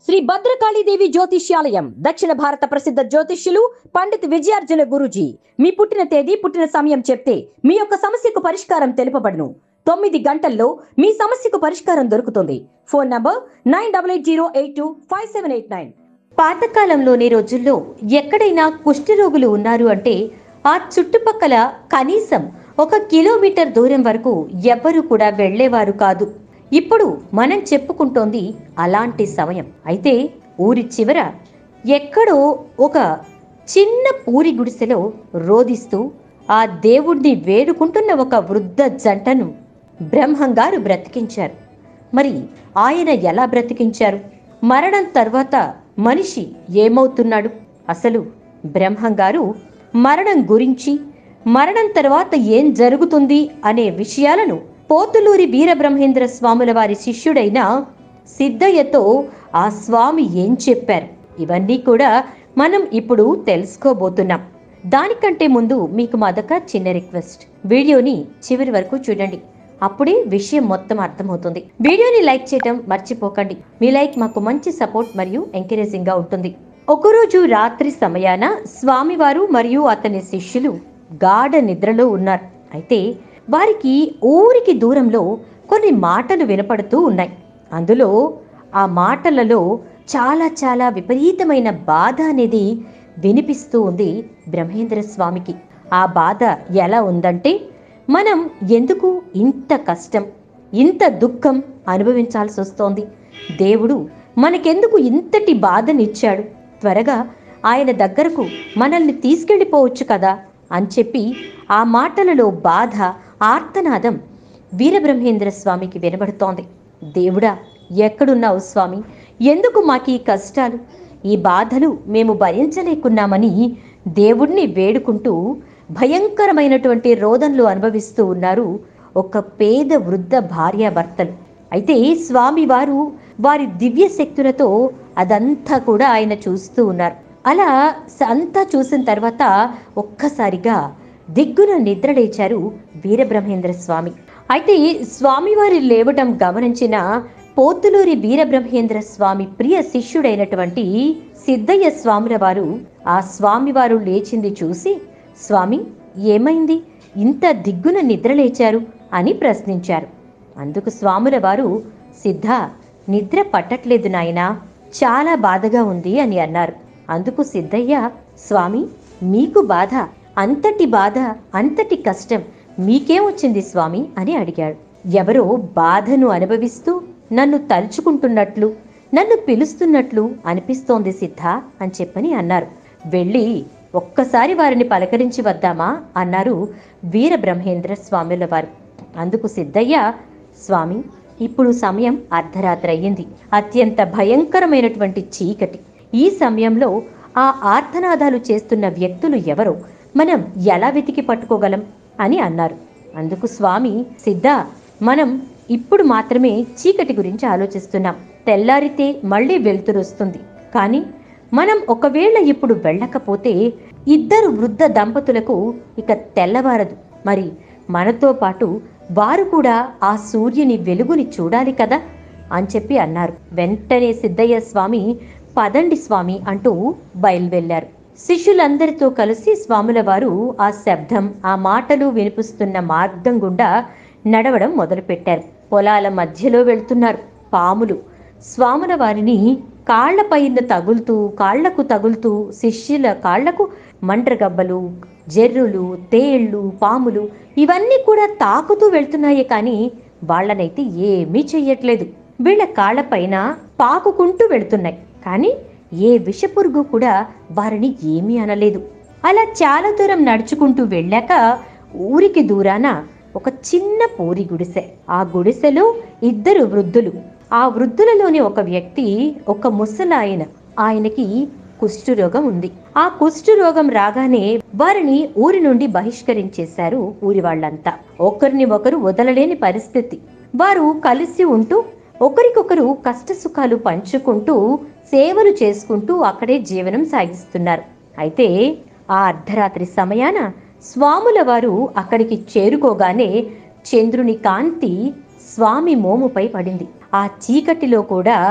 శ్రీ భద్రకాళీదేవి జ్యోతిష్యాలయం దక్షిణ భారత ప్రసిద్ధ జ్యోతిష్యులు పండిత్ విజయార్జున గురూజీ మీ పుట్టిన తేదీ పుట్టిన సమయం చెప్తే మీ యొక్క సమస్యకు పరిష్కారం తెలుపబడును తొమ్మిది గంటల్లో మీ సమస్యకు పరిష్కారం దొరుకుతుంది phone number nine double eight zero eight two five seven eight nine పాతకాలంలోని రోజుల్లో ఎక్కడైనా కుష్ఠరోగులు ఉన్నారు అంటే ఆ చుట్టుపక్కల కనీసం ఒక కిలోమీటర్ దూరం వరకు ఎవ్వరూ కూడా వెళ్ళేవారు కాదు ఇప్పుడు మనం చెప్పుకుంటోంది అలాంటి సమయం అయితే ఊరి చివర ఎక్కడో ఒక చిన్న పూరి గుడిసెలో రోదిస్తూ ఆ దేవుణ్ణి వేడుకుంటున్న ఒక వృద్ధ జంటను బ్రహ్మంగారు బ్రతికించారు మరి ఆయన ఎలా బ్రతికించారు మరణం తర్వాత మనిషి ఏమవుతున్నాడు అసలు బ్రహ్మంగారు మరణం గురించి మరణం తర్వాత ఏం జరుగుతుంది అనే విషయాలను పోతులూరి వీరబ్రహ్మేంద్ర స్వాముల వారి శిష్యుడైన సిద్ధయ్యతో ఆ స్వామి ఏం చెప్పారు ఇవన్నీ కూడా మనం ఇప్పుడు తెలుసుకోబోతున్నాం దానికంటే ముందు మీకు మాదొక చిన్న రిక్వెస్ట్ వీడియోని చివరి వరకు చూడండి అప్పుడే విషయం మొత్తం అర్థమవుతుంది వీడియోని లైక్ చేయటం మర్చిపోకండి మీ లైక్ మాకు మంచి సపోర్ట్ మరియు ఎంకరేజింగ్ గా ఉంటుంది ఒకరోజు రాత్రి సమయాన స్వామివారు మరియు అతని శిష్యులు గాఢ నిద్రలో ఉన్నారు అయితే వారికి ఊరికి దూరంలో కొన్ని మాటలు వినపడుతూ ఉన్నాయి అందులో ఆ మాటలలో చాలా చాలా విపరీతమైన బాధ అనేది వినిపిస్తూ ఉంది బ్రహ్మేంద్ర స్వామికి ఆ బాధ ఎలా ఉందంటే మనం ఎందుకు ఇంత కష్టం ఇంత దుఃఖం అనుభవించాల్సి వస్తోంది దేవుడు మనకెందుకు ఇంతటి బాధనిచ్చాడు త్వరగా ఆయన దగ్గరకు మనల్ని తీసుకెళ్ళిపోవచ్చు కదా అని చెప్పి ఆ మాటలలో బాధ ఆర్తనాదం వీరబ్రహ్మేంద్ర స్వామికి వినబడుతోంది దేవుడా ఎక్కడున్నావు స్వామి ఎందుకు మాకు ఈ కష్టాలు ఈ బాధలు మేము భరించలేకున్నామని దేవుణ్ణి వేడుకుంటూ భయంకరమైనటువంటి రోదనలు అనుభవిస్తూ ఉన్నారు ఒక పేద వృద్ధ భార్యాభర్తలు అయితే స్వామివారు వారి దివ్య శక్తులతో అదంతా కూడా ఆయన చూస్తూ ఉన్నారు అలా స- అంతా చూసిన తర్వాత ఒక్కసారిగా దిగ్గున నిద్రలేచారు వీరబ్రహ్మేంద్ర స్వామి అయితే స్వామివారి లేవటం గమనించిన పోతులూరి వీరబ్రహ్మేంద్ర స్వామి ప్రియ శిష్యుడైనటువంటి సిద్ధయ్య స్వాముల వారు ఆ స్వామివారు లేచింది చూసి స్వామి ఏమైంది ఇంత దిగ్గున నిద్రలేచారు అని ప్రశ్నించారు అందుకు స్వాముల వారు సిద్ధ నిద్ర పట్టట్లేదు నాయనా చాలా బాధగా ఉంది అని అన్నారు అందుకు సిద్ధయ్య స్వామి మీకు బాధ అంతటి బాధ అంతటి కష్టం మీకేం వచ్చింది స్వామి అని అడిగాడు ఎవరో బాధను అనుభవిస్తూ నన్ను తలుచుకుంటున్నట్లు నన్ను పిలుస్తున్నట్లు అనిపిస్తోంది సిద్ధ అని చెప్పని అన్నారు వెళ్ళి ఒక్కసారి వారిని పలకరించి వద్దామా అన్నారు వీరబ్రహ్మేంద్ర స్వాముల వారు అందుకు సిద్ధయ్య స్వామి ఇప్పుడు సమయం అర్ధరాత్రి అయ్యింది అత్యంత భయంకరమైనటువంటి చీకటి ఈ సమయంలో ఆ ఆర్తనాదాలు చేస్తున్న వ్యక్తులు ఎవరో మనం ఎలా వెతికి పట్టుకోగలం అని అన్నారు అందుకు స్వామి సిద్ధ మనం ఇప్పుడు మాత్రమే చీకటి గురించి ఆలోచిస్తున్నాం తెల్లారితే మళ్ళీ వెలుతురు వస్తుంది కానీ మనం ఒకవేళ ఇప్పుడు వెళ్ళకపోతే ఇద్దరు వృద్ధ దంపతులకు ఇక తెల్లవారదు మరి మనతో పాటు వారు కూడా ఆ సూర్యుని వెలుగుని చూడాలి కదా అని చెప్పి అన్నారు వెంటనే సిద్ధయ్య స్వామి పదండి స్వామి అంటూ బయలువెళ్లారు శిష్యులందరితో కలిసి స్వాముల వారు ఆ శబ్దం ఆ మాటలు వినిపిస్తున్న మార్గం గుండా నడవడం మొదలుపెట్టారు పొలాల మధ్యలో వెళ్తున్నారు పాములు స్వాముల వారిని కాళ్లపైన తగులుతూ కాళ్లకు తగులుతూ శిష్యుల కాళ్లకు మండ్రగబ్బలు జెర్రులు తేళ్లు పాములు ఇవన్నీ కూడా తాకుతూ వెళ్తున్నాయే కానీ వాళ్ళనైతే ఏమీ చెయ్యట్లేదు వీళ్ళ కాళ్లపైన పాకుకుంటూ వెళ్తున్నాయి కానీ ఏ విషపురుగు కూడా వారిని ఏమీ అనలేదు అలా చాలా దూరం నడుచుకుంటూ వెళ్ళాక ఊరికి దూరాన ఒక చిన్న పూరి గుడిసె ఆ గుడిసెలో ఇద్దరు వృద్ధులు ఆ వృద్ధులలోని ఒక వ్యక్తి ఒక ముసలాయన ఆయనకి కుష్ఠరోగం ఉంది ఆ కుష్ఠరోగం రాగానే వారిని ఊరి నుండి బహిష్కరించేశారు ఊరి వాళ్ళంతా ఒకరిని ఒకరు వదలలేని పరిస్థితి వారు కలిసి ఉంటూ ఒకరికొకరు కష్ట సుఖాలు పంచుకుంటూ సేవలు చేసుకుంటూ అక్కడే జీవనం సాగిస్తున్నారు అయితే ఆ అర్ధరాత్రి సమయాన స్వాముల వారు అక్కడికి చేరుకోగానే చంద్రుని కాంతి స్వామి మోముపై పడింది ఆ చీకటిలో కూడా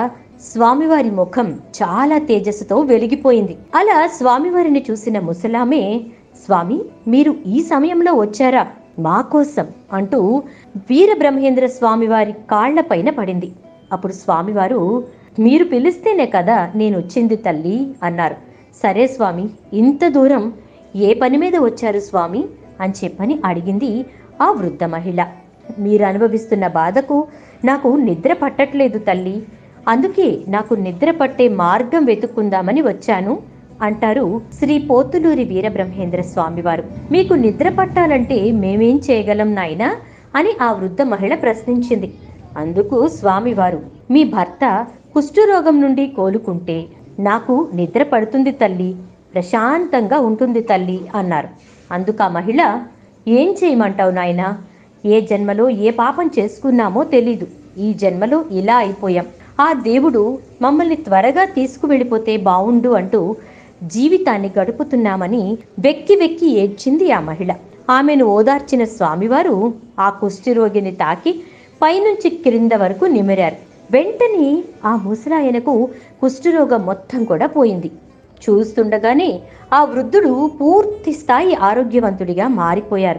స్వామివారి ముఖం చాలా తేజస్సుతో వెలిగిపోయింది అలా స్వామివారిని చూసిన ముసలామే స్వామి మీరు ఈ సమయంలో వచ్చారా మా కోసం అంటూ వీరబ్రహ్మేంద్ర స్వామివారి కాళ్లపైన పడింది అప్పుడు స్వామివారు మీరు పిలిస్తేనే కదా నేను వచ్చింది తల్లి అన్నారు సరే స్వామి ఇంత దూరం ఏ పని మీద వచ్చారు స్వామి అని చెప్పని అడిగింది ఆ వృద్ధ మహిళ మీరు అనుభవిస్తున్న బాధకు నాకు నిద్ర పట్టట్లేదు తల్లి అందుకే నాకు నిద్ర పట్టే మార్గం వెతుక్కుందామని వచ్చాను అంటారు శ్రీ పోతులూరి వీరబ్రహ్మేంద్ర స్వామివారు మీకు నిద్ర పట్టాలంటే మేమేం చేయగలం నాయనా అని ఆ వృద్ధ మహిళ ప్రశ్నించింది అందుకు స్వామివారు మీ భర్త కుష్ఠరోగం నుండి కోలుకుంటే నాకు నిద్ర పడుతుంది తల్లి ప్రశాంతంగా ఉంటుంది తల్లి అన్నారు అందుకు ఆ మహిళ ఏం చేయమంటావు నాయనా ఏ జన్మలో ఏ పాపం చేసుకున్నామో తెలీదు ఈ జన్మలో ఇలా అయిపోయాం ఆ దేవుడు మమ్మల్ని త్వరగా తీసుకువెళ్ళిపోతే బావుండు అంటూ జీవితాన్ని గడుపుతున్నామని వెక్కి వెక్కి ఏడ్చింది ఆ మహిళ ఆమెను ఓదార్చిన స్వామివారు ఆ కుష్ఠరోగిని తాకి పైనుంచి క్రింద వరకు నిమిరారు వెంటనే ఆ ముసలాయనకు కుష్ఠరోగం మొత్తం కూడా పోయింది చూస్తుండగానే ఆ వృద్ధుడు పూర్తి స్థాయి ఆరోగ్యవంతుడిగా మారిపోయారు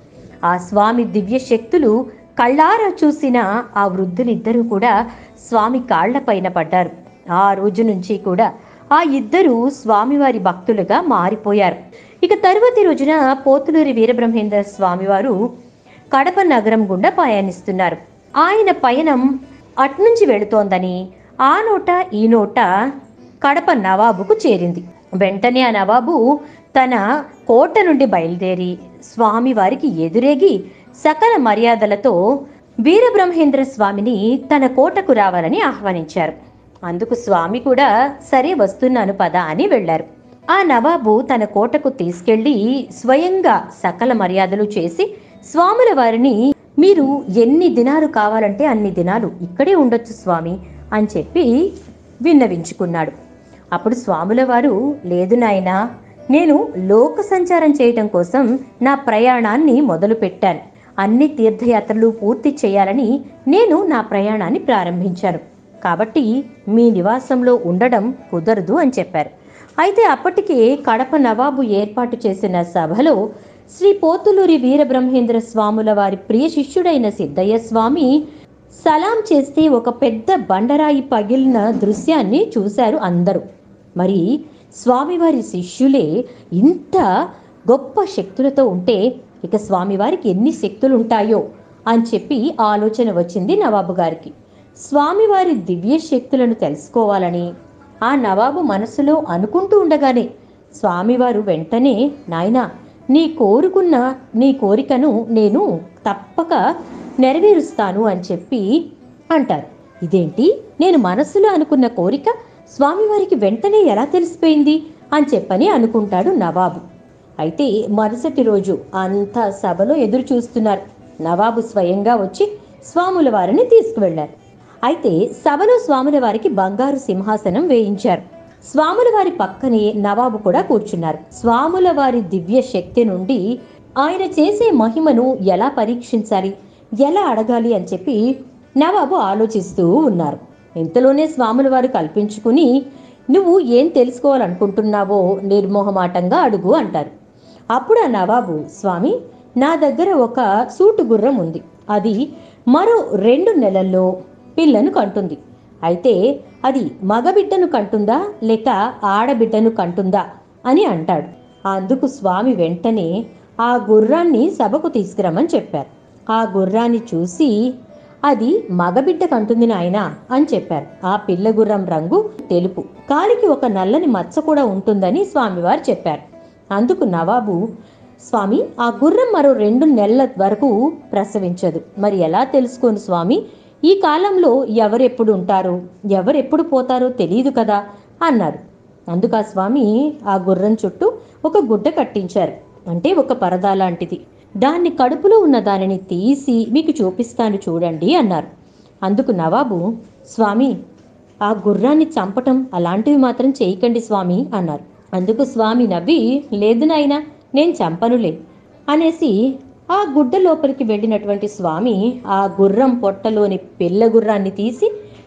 ఆ స్వామి దివ్య శక్తులు కళ్ళారా చూసిన ఆ వృద్ధులిద్దరూ కూడా స్వామి కాళ్లపైన పడ్డారు ఆ రోజు నుంచి కూడా ఆ ఇద్దరు స్వామివారి భక్తులుగా మారిపోయారు ఇక తరువాతి రోజున పోతులూరి వీరబ్రహ్మేంద్ర స్వామివారు కడప నగరం గుండా పయనిస్తున్నారు ఆయన పయనం అట్నుంచి వెళుతోందని ఆ నోట ఈ నోట కడప నవాబుకు చేరింది వెంటనే ఆ నవాబు తన కోట నుండి బయలుదేరి స్వామివారికి ఎదురేగి సకల మర్యాదలతో వీరబ్రహ్మేంద్ర స్వామిని తన కోటకు రావాలని ఆహ్వానించారు అందుకు స్వామి కూడా సరే వస్తున్నాను పద అని వెళ్ళారు ఆ నవాబు తన కోటకు తీసుకెళ్లి స్వయంగా సకల మర్యాదలు చేసి స్వాముల వారిని మీరు ఎన్ని దినాలు కావాలంటే అన్ని దినాలు ఇక్కడే ఉండొచ్చు స్వామి అని చెప్పి విన్నవించుకున్నాడు అప్పుడు స్వాముల వారు లేదు నాయనా నేను లోక సంచారం చేయటం కోసం నా ప్రయాణాన్ని మొదలు పెట్టాను అన్ని తీర్థయాత్రలు పూర్తి చేయాలని నేను నా ప్రయాణాన్ని ప్రారంభించాను కాబట్టి మీ నివాసంలో ఉండడం కుదరదు అని చెప్పారు అయితే అప్పటికే కడప నవాబు ఏర్పాటు చేసిన సభలో శ్రీ పోతులూరి వీరబ్రహ్మేంద్ర స్వాముల వారి ప్రియ శిష్యుడైన సిద్ధయ్య స్వామి సలాం చేస్తే ఒక పెద్ద బండరాయి పగిలిన దృశ్యాన్ని చూశారు అందరూ మరి స్వామివారి శిష్యులే ఇంత గొప్ప శక్తులతో ఉంటే ఇక స్వామివారికి ఎన్ని శక్తులు ఉంటాయో అని చెప్పి ఆలోచన వచ్చింది నవాబు గారికి స్వామివారి దివ్య శక్తులను తెలుసుకోవాలని ఆ నవాబు మనసులో అనుకుంటూ ఉండగానే స్వామివారు వెంటనే నాయనా నీ కోరుకున్న నీ కోరికను నేను తప్పక నెరవేరుస్తాను అని చెప్పి అంటారు ఇదేంటి నేను మనస్సులో అనుకున్న కోరిక స్వామివారికి వెంటనే ఎలా తెలిసిపోయింది అని చెప్పని అనుకుంటాడు నవాబు అయితే మరుసటి రోజు అంతా సభలో ఎదురు చూస్తున్నారు నవాబు స్వయంగా వచ్చి స్వాముల వారిని తీసుకువెళ్లారు అయితే సభలో స్వాముల వారికి బంగారు సింహాసనం వేయించారు స్వాముల వారి పక్కనే నవాబు కూడా కూర్చున్నారు స్వాముల వారి దివ్య శక్తి నుండి ఆయన చేసే మహిమను ఎలా పరీక్షించాలి ఎలా అడగాలి అని చెప్పి నవాబు ఆలోచిస్తూ ఉన్నారు ఇంతలోనే స్వాముల వారు కల్పించుకుని నువ్వు ఏం తెలుసుకోవాలనుకుంటున్నావో నిర్మోహమాటంగా అడుగు అంటారు అప్పుడు ఆ నవాబు స్వామి నా దగ్గర ఒక సూటు గుర్రం ఉంది అది మరో రెండు నెలల్లో పిల్లను కంటుంది అయితే అది మగబిడ్డను కంటుందా లేక ఆడబిడ్డను కంటుందా అని అంటాడు అందుకు స్వామి వెంటనే ఆ గుర్రాన్ని సభకు తీసుకురమ్మని చెప్పారు ఆ గుర్రాన్ని చూసి అది మగబిడ్డ కంటుంది నాయన అని చెప్పారు ఆ పిల్ల గుర్రం రంగు తెలుపు కాలికి ఒక నల్లని మచ్చ కూడా ఉంటుందని స్వామివారు చెప్పారు అందుకు నవాబు స్వామి ఆ గుర్రం మరో రెండు నెలల వరకు ప్రసవించదు మరి ఎలా తెలుసుకోను స్వామి ఈ కాలంలో ఎవరెప్పుడు ఉంటారు ఎవరెప్పుడు పోతారో తెలియదు కదా అన్నారు అందుకు ఆ స్వామి ఆ గుర్రం చుట్టూ ఒక గుడ్డ కట్టించారు అంటే ఒక పరదా లాంటిది దాన్ని కడుపులో ఉన్న దానిని తీసి మీకు చూపిస్తాను చూడండి అన్నారు అందుకు నవాబు స్వామి ఆ గుర్రాన్ని చంపటం అలాంటివి మాత్రం చేయకండి స్వామి అన్నారు అందుకు స్వామి నవ్వి లేదు నాయనా నేను చంపనులే అనేసి ఆ గుడ్డ లోపలికి వెళ్ళినటువంటి స్వామి ఆ గుర్రం పొట్టలోని పిల్ల గుర్రాన్ని తీసి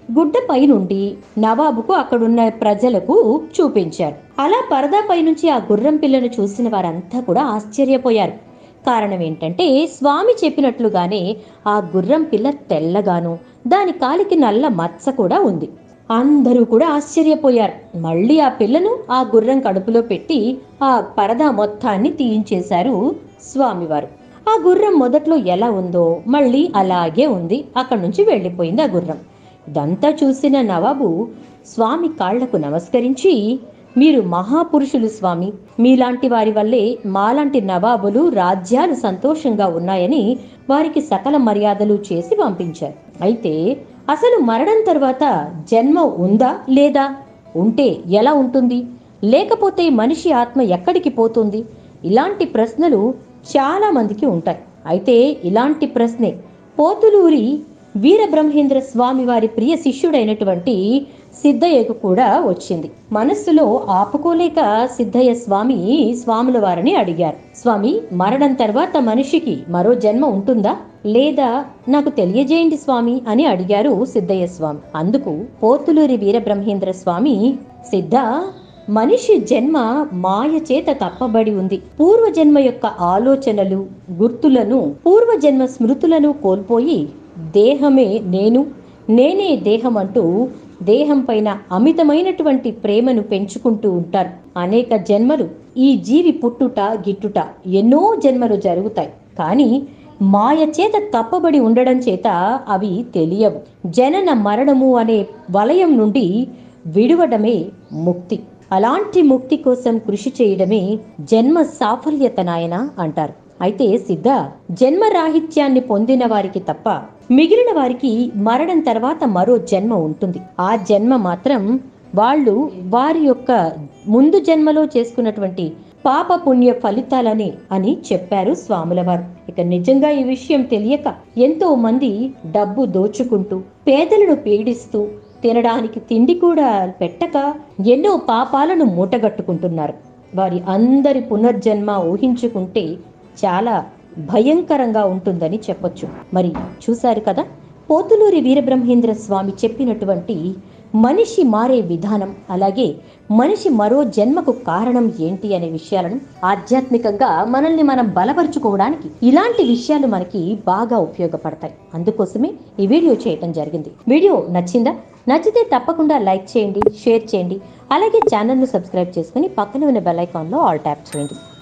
గుడ్డపై నుండి నవాబుకు అక్కడున్న ప్రజలకు చూపించారు అలా పరదాపై నుంచి ఆ గుర్రం పిల్లను చూసిన వారంతా కూడా ఆశ్చర్యపోయారు కారణం ఏంటంటే స్వామి చెప్పినట్లుగానే ఆ గుర్రం పిల్ల తెల్లగాను దాని కాలికి నల్ల మచ్చ కూడా ఉంది అందరూ కూడా ఆశ్చర్యపోయారు మళ్ళీ ఆ పిల్లను ఆ గుర్రం కడుపులో పెట్టి ఆ పరదా మొత్తాన్ని తీయించేశారు స్వామివారు ఆ గుర్రం మొదట్లో ఎలా ఉందో మళ్ళీ అలాగే ఉంది అక్కడి నుంచి వెళ్ళిపోయింది ఆ గుర్రం ఇదంతా చూసిన నవాబు స్వామి కాళ్లకు నమస్కరించి మీరు మహాపురుషులు స్వామి మీలాంటి వారి వల్లే మాలాంటి నవాబులు రాజ్యాలు సంతోషంగా ఉన్నాయని వారికి సకల మర్యాదలు చేసి పంపించారు అయితే అసలు మరణం తర్వాత జన్మ ఉందా లేదా ఉంటే ఎలా ఉంటుంది లేకపోతే మనిషి ఆత్మ ఎక్కడికి పోతుంది ఇలాంటి ప్రశ్నలు చాలా మందికి ఉంటాయి అయితే ఇలాంటి ప్రశ్నే పోతులూరి వీరబ్రహ్మేంద్ర స్వామి వారి ప్రియ శిష్యుడైనటువంటి సిద్ధయ్యకు కూడా వచ్చింది మనస్సులో ఆపుకోలేక సిద్ధయ్య స్వామి స్వాముల వారిని అడిగారు స్వామి మరణం తర్వాత మనిషికి మరో జన్మ ఉంటుందా లేదా నాకు తెలియజేయండి స్వామి అని అడిగారు సిద్ధయ్య స్వామి అందుకు పోతులూరి వీరబ్రహ్మేంద్ర స్వామి సిద్ధ మనిషి జన్మ మాయ చేత కప్పబడి ఉంది పూర్వజన్మ యొక్క ఆలోచనలు గుర్తులను పూర్వజన్మ స్మృతులను కోల్పోయి దేహమే నేను నేనే దేహం అంటూ దేహం పైన అమితమైనటువంటి ప్రేమను పెంచుకుంటూ ఉంటారు అనేక జన్మలు ఈ జీవి పుట్టుట గిట్టుట ఎన్నో జన్మలు జరుగుతాయి కానీ మాయ చేత కప్పబడి ఉండడం చేత అవి తెలియవు జనన మరణము అనే వలయం నుండి విడువడమే ముక్తి అలాంటి ముక్తి కోసం కృషి చేయడమే జన్మ సాఫల్యత నాయన అంటారు అయితే సిద్ధ జన్మ రాహిత్యాన్ని పొందిన వారికి తప్ప మిగిలిన వారికి మరణం తర్వాత మరో జన్మ ఉంటుంది ఆ జన్మ మాత్రం వాళ్ళు వారి యొక్క ముందు జన్మలో చేసుకున్నటువంటి పాప పుణ్య ఫలితాలని అని చెప్పారు స్వాముల వారు ఇక నిజంగా ఈ విషయం తెలియక ఎంతో మంది డబ్బు దోచుకుంటూ పేదలను పీడిస్తూ తినడానికి తిండి కూడా పెట్టక ఎన్నో పాపాలను మూటగట్టుకుంటున్నారు వారి అందరి పునర్జన్మ ఊహించుకుంటే చాలా భయంకరంగా ఉంటుందని చెప్పొచ్చు మరి చూశారు కదా పోతులూరి వీరబ్రహ్మేంద్ర స్వామి చెప్పినటువంటి మనిషి మారే విధానం అలాగే మనిషి మరో జన్మకు కారణం ఏంటి అనే విషయాలను ఆధ్యాత్మికంగా మనల్ని మనం బలపరుచుకోవడానికి ఇలాంటి విషయాలు మనకి బాగా ఉపయోగపడతాయి అందుకోసమే ఈ వీడియో చేయటం జరిగింది వీడియో నచ్చిందా నచ్చితే తప్పకుండా లైక్ చేయండి షేర్ చేయండి అలాగే ఛానల్ను సబ్స్క్రైబ్ చేసుకుని పక్కన ఉన్న బెల్ ఐకాన్లో ఆల్ ట్యాప్ చేయండి